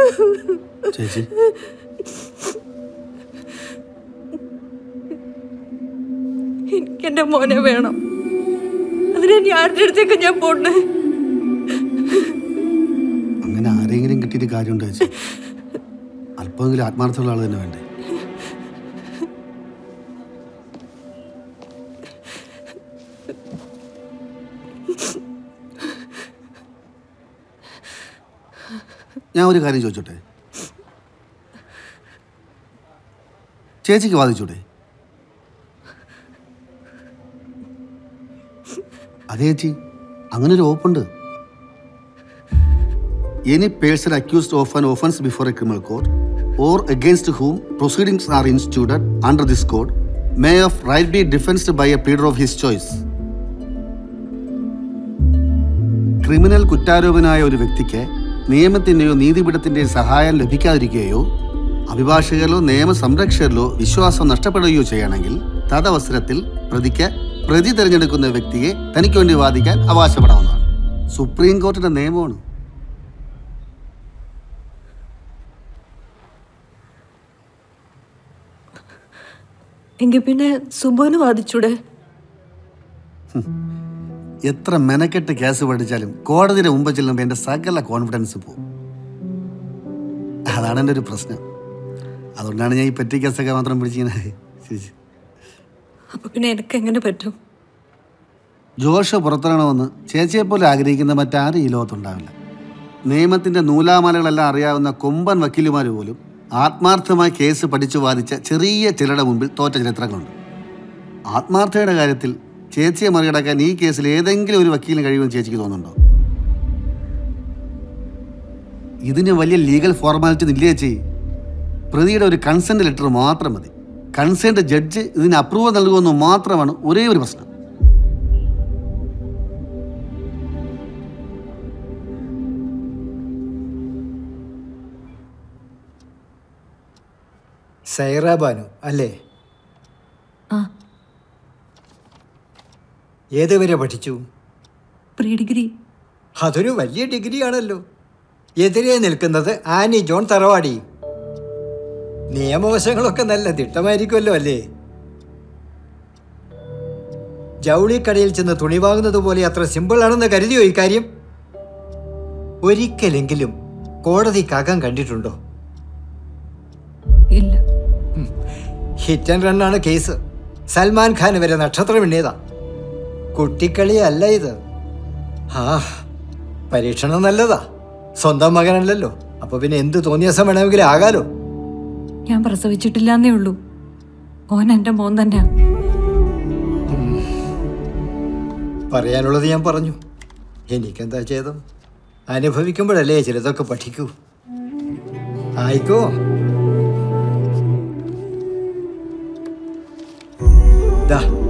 ചേച്ചി എനിക്ക് എന്റെ മോനെ വേണം അതിനെ ഞാൻ ആരുടെ അടുത്തേക്ക് ഞാൻ പോണ്ടേ അങ്ങനെ ആരെങ്കിലും കിട്ടിയിട്ട് കാര്യമുണ്ടോ ചേച്ചി അല്പമെങ്കിലും ആത്മാർത്ഥമുള്ള ആൾ തന്നെ വേണ്ടേ ഞാൻ ഒരു കാര്യം ചോദിച്ചോട്ടെ ചേച്ചിക്ക് വാദിച്ചൂടെ അതെ ചേച്ചി അങ്ങനെ ഒരു ഓപ്പുണ്ട് any person accused of an offense before a criminal court or against whom proceedings are instituted under this code may of right be defensed by a pleader of his choice. Criminal കുറ്റാരോപനായ ഒരു വ്യക്തിക്ക് നിയമത്തിൻ്റെയോ നീതിപീഠത്തിൻ്റെയോ സഹായം ലഭിക്കാതിരിക്കുകയോ അഭിഭാഷകരിലോ നിയമസംരക്ഷകരിലോ വിശ്വാസം നഷ്ടപ്പെടുകയോ ചെയ്യുകയാണെങ്കിൽ തദവസരത്തിൽ പ്രതിക്ക് പ്രതി തിരഞ്ഞെടുക്കുന്ന വ്യക്തിയെ തനിക്ക് വേണ്ടി വാദിക്കാൻ അവകാശപ്പെടാവുന്നതാണ് സുപ്രീം കോർട്ടിന്റെ നിയമമാണ് എങ്കിൽ പിന്നെ സുബോന് വാദിച്ചൂടെ എത്ര മെനക്കെട്ട് കേസ് പഠിച്ചാലും കോടതിയുടെ മുമ്പ് ചെല്ലുമ്പോൾ എൻ്റെ സകല കോൺഫിഡൻസ് പോകും അതാണ് എൻ്റെ ഒരു പ്രശ്നം അതുകൊണ്ടാണ് ഞാൻ ഈ പെറ്റി കേസൊക്കെ മാത്രം പിടിച്ചിങ്ങനെ ചേച്ചി അപ്പൊ പിന്നെ എനിക്ക് എങ്ങനെ പറ്റും ജോഷ് പുറത്തിറങ്ങണമെന്ന് ചേച്ചിയെപ്പോലെ ആഗ്രഹിക്കുന്ന മറ്റാരും ഈ ലോകത്തുണ്ടാവില്ല നിയമത്തിൻ്റെ നൂലാമാലകളെല്ലാം അറിയാവുന്ന കൊമ്പൻ വക്കീലുമാർ പോലും ആത്മാർത്ഥമായി കേസ് പഠിച്ചു വാദിച്ച ചെറിയ ചിലരുടെ മുമ്പിൽ തോറ്റ ചരിത്രങ്ങളുണ്ട് ആത്മാർത്ഥതയുടെ കാര്യത്തിൽ ചേച്ചിയെ മറികടക്കാൻ ഈ കേസിൽ ഏതെങ്കിലും ഒരു വക്കീലിന് കഴിയുമെന്ന് ചേച്ചിക്ക് തോന്നുന്നുണ്ടോ ഇതിന് വലിയ ലീഗൽ ഫോർമാലിറ്റി ഇല്ല ചേച്ചി പ്രതിയുടെ ഒരു കൺസെന്റ് ലെറ്റർ മാത്രം മതി കൺസെന്റ് ജഡ്ജ് ഇതിന് അപ്രൂവൽ നൽകുമെന്ന് മാത്രമാണ് ഒരേ ഒരു പ്രശ്നം സൈറ ബാനു അല്ലേ ആ ഏതുവരെ പഠിച്ചു പ്രീ ഡിഗ്രി അതൊരു വലിയ ഡിഗ്രിയാണല്ലോ എതിരെ നിൽക്കുന്നത് ആനി ജോൺ തറവാടി നിയമവശങ്ങളൊക്കെ നല്ല തിട്ടമായിരിക്കുമല്ലോ അല്ലേ ജൗളിക്കടയിൽ ചെന്ന് തുണി വാങ്ങുന്നത് പോലെ അത്ര സിമ്പിളാണെന്ന് കരുതിയോ ഇക്കാര്യം ഒരിക്കലെങ്കിലും കോടതിക്കകം കണ്ടിട്ടുണ്ടോ ഇല്ല ഹിറ്റ് ആൻഡ് റണ്ണാണ് കേസ് സൽമാൻ ഖാൻ വരെ നക്ഷത്രം എണ്ണിയതാ കുട്ടിക്കളി അല്ല ഇത് ആ പരീക്ഷണം നല്ലതാ സ്വന്തം മകനല്ലല്ലോ അപ്പൊ പിന്നെ എന്ത് തോന്നിയാസം വേണമെങ്കിലും ആകാലോ ഞാൻ പ്രസവിച്ചിട്ടില്ലാന്നേ ഉള്ളൂ ഓൻ എന്റെ മോൻ തന്നെയാ പറയാനുള്ളത് ഞാൻ പറഞ്ഞു എനിക്കെന്താ ചെയ്തം അനുഭവിക്കുമ്പോഴല്ലേ ചിലതൊക്കെ പഠിക്കൂ ആയിക്കോ ദാ